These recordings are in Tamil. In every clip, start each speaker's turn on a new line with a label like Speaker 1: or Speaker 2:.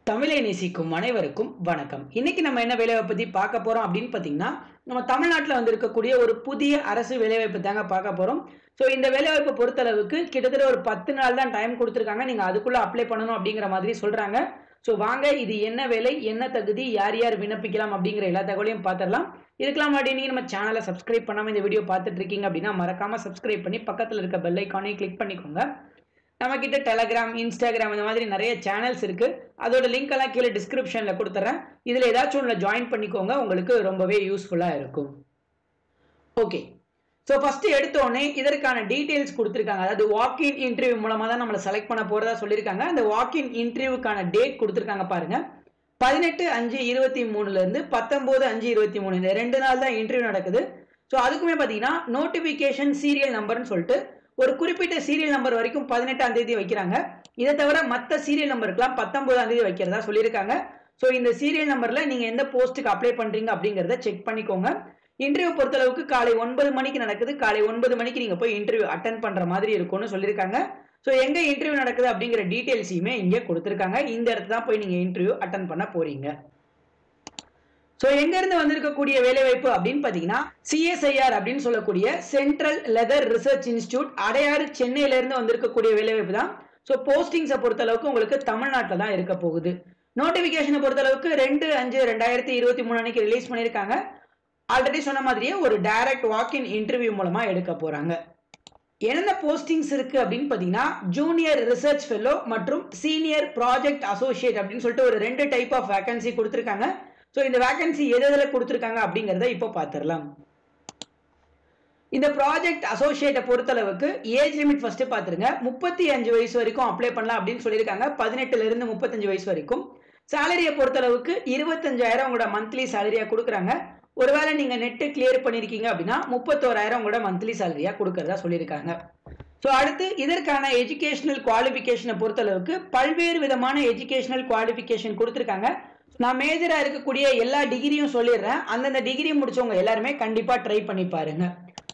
Speaker 1: தமிழை நேசிக்கும் அனைவருக்கும் வணக்கம் இன்னைக்கு நம்ம என்ன வேலைவாய்ப்பு பத்தி பார்க்க போறோம் அப்படின்னு பாத்தீங்கன்னா நம்ம தமிழ்நாட்டில் வந்து இருக்கக்கூடிய ஒரு புதிய அரசு வேலைவாய்ப்பு தாங்க பார்க்க போறோம் ஸோ இந்த வேலைவாய்ப்பு பொறுத்தளவுக்கு கிட்டத்தட்ட ஒரு பத்து நாள் தான் டைம் கொடுத்துருக்காங்க நீங்க அதுக்குள்ள அப்ளை பண்ணணும் அப்படிங்கிற மாதிரி சொல்றாங்க ஸோ வாங்க இது என்ன வேலை என்ன தகுதி யார் யார் விண்ணப்பிக்கலாம் அப்படிங்கிற எல்லா தகவலையும் பார்த்துடலாம் இதுக்கெல்லாம் முன்னாடி நீங்க நம்ம சேனலை சப்ஸ்கிரைப் பண்ணாம இந்த வீடியோ பார்த்துட்டு இருக்கீங்க அப்படின்னா மறக்காம சப்ஸ்கிரைப் பண்ணி பக்கத்தில் இருக்க பெல் ஐக்கானையும் கிளிக் பண்ணிக்கோங்க நம்ம கிட்ட டெலகிராம் இன்ஸ்டாகிராம் இந்த மாதிரி நிறைய சேனல்ஸ் இருக்கு அதோட லிங்க் எல்லாம் கீழே டிஸ்கிரிப்ஷன்ல கொடுத்துறேன் இதுல ஏதாச்சும் ஒன்றில் ஜாயின் பண்ணிக்கோங்க உங்களுக்கு ரொம்பவே யூஸ்ஃபுல்லா இருக்கும் ஓகே ஸோ ஃபர்ஸ்ட் எடுத்தோடனே இதற்கான டீடைல்ஸ் கொடுத்துருக்காங்க அதாவது வாக்இன் இன்டர்வியூ மூலமா தான் நம்மளை செலக்ட் பண்ண போறதா சொல்லியிருக்காங்க அந்த வாக்இன் இன்டர்வியூக்கான டேட் கொடுத்துருக்காங்க பாருங்க பதினெட்டு அஞ்சு இருபத்தி மூணுல இருந்து பத்தொன்பது அஞ்சு இருபத்தி மூணு இந்த ரெண்டு நாள் தான் இன்டர்வியூ நடக்குது ஸோ அதுக்குமே பார்த்தீங்கன்னா நோட்டிஃபிகேஷன் சீரியல் நம்பர்னு சொல்லிட்டு ஒரு குறிப்பிட்ட சீரியல் நம்பர் வரைக்கும் பதினெட்டாம் தேதி வைக்கிறாங்க இதை தவிர மற்ற சீரியல் நம்பருக்குலாம் பத்தொன்பதாம் தேதி வைக்கிறதா சொல்லியிருக்காங்க ஸோ இந்த சீரியல் நம்பர்ல நீங்க எந்த போஸ்ட்டுக்கு அப்ளை பண்றீங்க அப்படிங்கிறத செக் பண்ணிக்கோங்க இன்டர்வியூ பொறுத்தளவுக்கு காலை ஒன்பது மணிக்கு நடக்குது காலை ஒன்பது மணிக்கு நீங்க போய் இன்டர்வியூ அட்டன் பண்ற மாதிரி இருக்கும்னு சொல்லியிருக்காங்க ஸோ எங்க இன்டர்வியூ நடக்குது அப்படிங்கிற டீடைல்ஸையுமே இங்கே கொடுத்துருக்காங்க இந்த இடத்துல தான் போய் நீங்க இன்டர்வியூ அட்டன் பண்ண போறீங்க ஸோ எங்கேருந்து வந்திருக்கக்கூடிய வேலைவாய்ப்பு அப்படின்னு பார்த்தீங்கன்னா சிஎஸ்ஐஆர் அப்படின்னு சொல்லக்கூடிய central leather research institute Adyar சென்னையிலேருந்து வந்திருக்கக்கூடிய வேலைவாய்ப்பு தான் ஸோ போஸ்டிங்ஸை பொறுத்தளவுக்கு உங்களுக்கு தமிழ்நாட்டில் தான் இருக்க போகுது நோட்டிஃபிகேஷனை பொறுத்தளவுக்கு ரெண்டு அஞ்சு ரெண்டாயிரத்தி இருபத்தி மூணு அன்னைக்கு ரிலீஸ் பண்ணியிருக்காங்க ஆல்ரெடி சொன்ன மாதிரியே ஒரு டைரக்ட் வாக்இன் இன்டர்வியூ மூலமாக எடுக்க போகிறாங்க என்னென்ன போஸ்டிங்ஸ் இருக்கு அப்படின்னு பார்த்தீங்கன்னா ஜூனியர் ரிசர்ச் ஃபெல்லோ மற்றும் சீனியர் ப்ராஜெக்ட் அசோசியேட் அப்படின்னு சொல்லிட்டு ஒரு ரெண்டு டைப் ஆஃப் வேகன்சி கொடுத்துருக்காங்க ஸோ இந்த வேகன்சி எது எதில் கொடுத்துருக்காங்க அப்படிங்கிறத இப்போ பார்த்துடலாம் இந்த ப்ராஜெக்ட் அசோசியேட்டை பொறுத்தளவுக்கு ஏஜ் லிமிட் ஃபர்ஸ்ட் பார்த்துருங்க முப்பத்தி அஞ்சு வயசு வரைக்கும் அப்ளை பண்ணலாம் அப்படின்னு சொல்லியிருக்காங்க பதினெட்டுல இருந்து முப்பத்தஞ்சு வயசு வரைக்கும் சேலரியை பொறுத்தளவுக்கு இருபத்தஞ்சாயிரம் உங்களோட மந்த்லி சேலரியா கொடுக்குறாங்க ஒருவேளை நீங்க நெட்டு கிளியர் பண்ணிருக்கீங்க அப்படின்னா முப்பத்தோராயிரம் உங்களோட மந்த்லி சேலரியா கொடுக்கறதா சொல்லியிருக்காங்க ஸோ அடுத்து இதற்கான எஜுகேஷனல் குவாலிஃபிகேஷனை பொறுத்தளவுக்கு பல்வேறு விதமான எஜுகேஷனல் குவாலிஃபிகேஷன் கொடுத்துருக்காங்க நான் மேஜரா இருக்கக்கூடிய எல்லா டிகிரியும் சொல்லிடுறேன் அந்தந்த டிகிரி முடிச்சவங்க எல்லாருமே கண்டிப்பா ட்ரை பண்ணி பாருங்க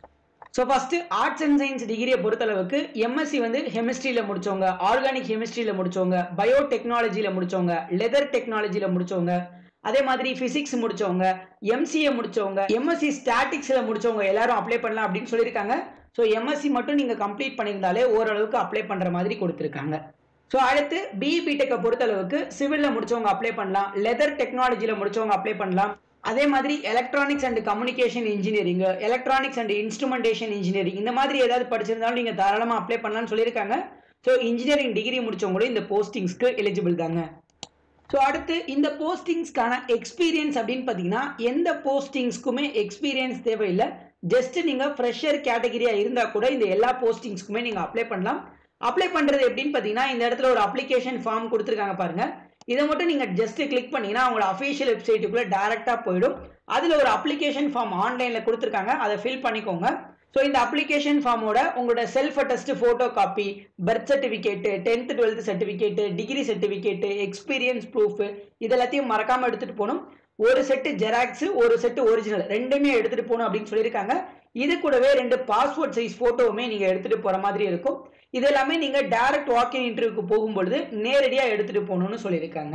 Speaker 1: so first arts and science டிகிரியை பொறுத்தளவுக்கு எம்எஸ்சி வந்து கெமிஸ்ட்ரியில் முடிச்சவங்க ஆர்கானிக் கெமிஸ்ட்ரியில் முடிச்சவங்க பயோ டெக்னாலஜியில் முடிச்சவங்க லெதர் டெக்னாலஜியில் முடிச்சவங்க அதே மாதிரி பிசிக்ஸ் முடிச்சவங்க எம்சிஏ முடிச்சவங்க எம்எஸ்சி ஸ்டாட்டிக்ஸில் முடிச்சவங்க எல்லாரும் அப்ளை பண்ணலாம் அப்படின்னு சொல்லியிருக்காங்க ஸோ எம்எஸ்சி மட்டும் நீங்கள் கம்ப்ளீட் பண்ணியிருந்தாலே ஓரளவுக்கு அப்ளை பண்ணுற மாதிரி கொடுத்துருக்காங்க ஸோ அடுத்து பிஇ பிடெக்கை பொறுத்தளவுக்கு சிவிலில் முடிச்சவங்க அப்ளை பண்ணலாம் லெதர் டெக்னாலஜியில் முடிச்சவங்க அப்ளை பண்ணலாம் அதே மாதிரி electronics and communication engineering electronics and instrumentation engineering இந்த மாதிரி ஏதாவது படிச்சிருந்தாலும் நீங்கள் தாராளமாக அப்ளை பண்ணலாம்னு சொல்லியிருக்காங்க ஸோ இன்ஜினியரிங் டிகிரி முடிச்சவங்களும் இந்த போஸ்டிங்ஸ்க்கு எலிஜிபிள் தாங்க ஸோ அடுத்து இந்த போஸ்டிங்ஸ்க்கான எக்ஸ்பீரியன்ஸ் அப்படின்னு பார்த்தீங்கன்னா எந்த போஸ்டிங்ஸ்க்குமே எக்ஸ்பீரியன்ஸ் தேவையில்லை ஜஸ்ட் நீங்கள் ஃப்ரெஷர் கேட்டகரியாக இருந்தால் கூட இந்த எல்லா போஸ்டிங்ஸ்க்குமே நீங்கள் அப்ளை பண்ணலாம் அப்ளை பண்ணுறது எப்படின்னு பார்த்தீங்கன்னா இந்த இடத்துல ஒரு அப்ளிகேஷன் ஃபார்ம் கொடுத்துருக்காங்க பாருங்க இதை மட்டும் நீங்கள் ஜஸ்ட் கிளிக் பண்ணீங்கன்னா அவங்களோட அஃபிஷியல் வெப்சைட்டுக்குள்ளே டேரெக்டாக போயிடும் அதில் ஒரு அப்ளிகேஷன் ஃபார்ம் ஆன்லைனில் கொடுத்துருக்காங்க அதை ஃபில் பண்ணிக்கோங்க ஸோ இந்த அப்ளிகேஷன் ஃபார்மோட உங்களோட self attest photo copy birth certificate tenth twelfth certificate degree certificate experience proof இது எல்லாத்தையும் மறக்காமல் எடுத்துகிட்டு போகணும் ஒரு செட்டு ஜெராக்ஸ் ஒரு செட்டு ஒரிஜினல் ரெண்டுமே எடுத்துகிட்டு போகணும் அப்படின்னு சொல்லியிருக்காங்க இது கூடவே ரெண்டு பாஸ்போர்ட் சைஸ் ஃபோட்டோவுமே நீங்கள் எடுத்துகிட்டு போகிற மாதிரி இருக்கும் இது எல்லாமே நீங்கள் டைரக்ட் வாக்கிங் இன்டர்வியூக்கு போகும்பொழுது நேரடியாக எடுத்துகிட்டு போகணும்னு சொல்லியிருக்காங்க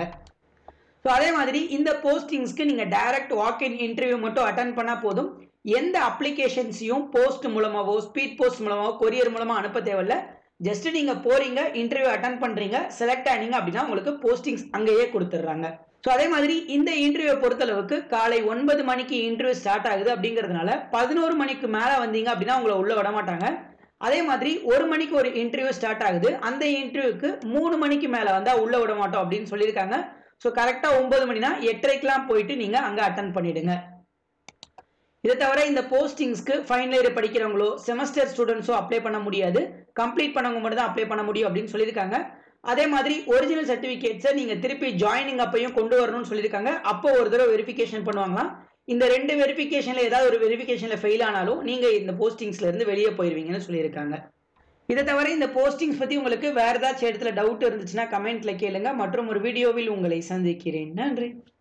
Speaker 1: ஸோ அதே மாதிரி இந்த போஸ்டிங்ஸ்க்கு நீங்கள் டைரக்ட் வாக்கின் இன்டர்வியூ மட்டும் அட்டன் பண்ணால் போதும் எந்த அப்ளிகேஷன்ஸையும் போஸ்ட் மூலமாவோ ஸ்பீட் போஸ்ட் மூலமாவோ கொரியர் மூலமாக அனுப்ப தேவையில்ல ஜஸ்ட் நீங்கள் போறீங்க இன்டர்வியூ அட்டன் பண்ணுறீங்க செலக்ட் ஆனீங்க அப்படின்னா உங்களுக்கு போஸ்டிங்ஸ் அங்கேயே கொடுத்துட்றாங்க ஸோ அதே மாதிரி இந்த இன்டர்வியூ பொறுத்தளவுக்கு காலை ஒன்பது மணிக்கு இன்டர்வியூ ஸ்டார்ட் ஆகுது அப்படிங்கிறதுனால பதினோரு மணிக்கு மேலே வந்தீங்க அப்படின்னா உங்களை உள்ள விட மாட்டாங்க அதே மாதிரி ஒரு மணிக்கு ஒரு இன்டர்வியூ ஸ்டார்ட் ஆகுது அந்த இன்டர்வியூக்கு மூணு மணிக்கு மேலே வந்தால் உள்ள விட மாட்டோம் அப்படின்னு சொல்லியிருக்காங்க ஸோ கரெக்டாக ஒன்பது மணினா எட்டரைக்கெலாம் போயிட்டு நீங்கள் அங்கே அட்டன் பண்ணிடுங்க இதை தவிர இந்த போஸ்டிங்ஸ்க்கு ஃபைனல் இயர் படிக்கிறவங்களோ செமஸ்டர் ஸ்டூடெண்ட்ஸோ அப்ளை பண்ண முடியாது கம்ப்ளீட் பண்ணவங்க மட்டும் தான் அப்ளை பண்ண முடியும் அப்படின்னு சொல்லியிருக்காங்க அதே மாதிரி ஒரிஜினல் சர்டிஃபிகேட்ஸை நீங்கள் திருப்பி ஜாயினிங் அப்பையும் கொண்டு வரணும்னு சொல்லியிருக்காங்க அப்போ ஒரு தடவை வெரிஃபிகேஷன் பண்ணுவாங்களாம் இந்த ரெண்டு வெரிஃபிகேஷனில் ஏதாவது ஒரு வெரிஃபிகேஷனில் ஃபெயில் ஆனாலும் நீங்கள் இந்த போஸ்டிங்ஸ்ல இருந்து வெளியே போயிருவீங்கன்னு சொல்லியிருக்காங்க இதை தவிர இந்த போஸ்டிங்ஸ் பற்றி உங்களுக்கு வேறு ஏதாச்சும் இடத்துல டவுட் இருந்துச்சுன்னா கமெண்ட்ல கேளுங்க மற்றும் ஒரு வீடியோவில் உங்களை சந்திக்கிறேன் நன்றி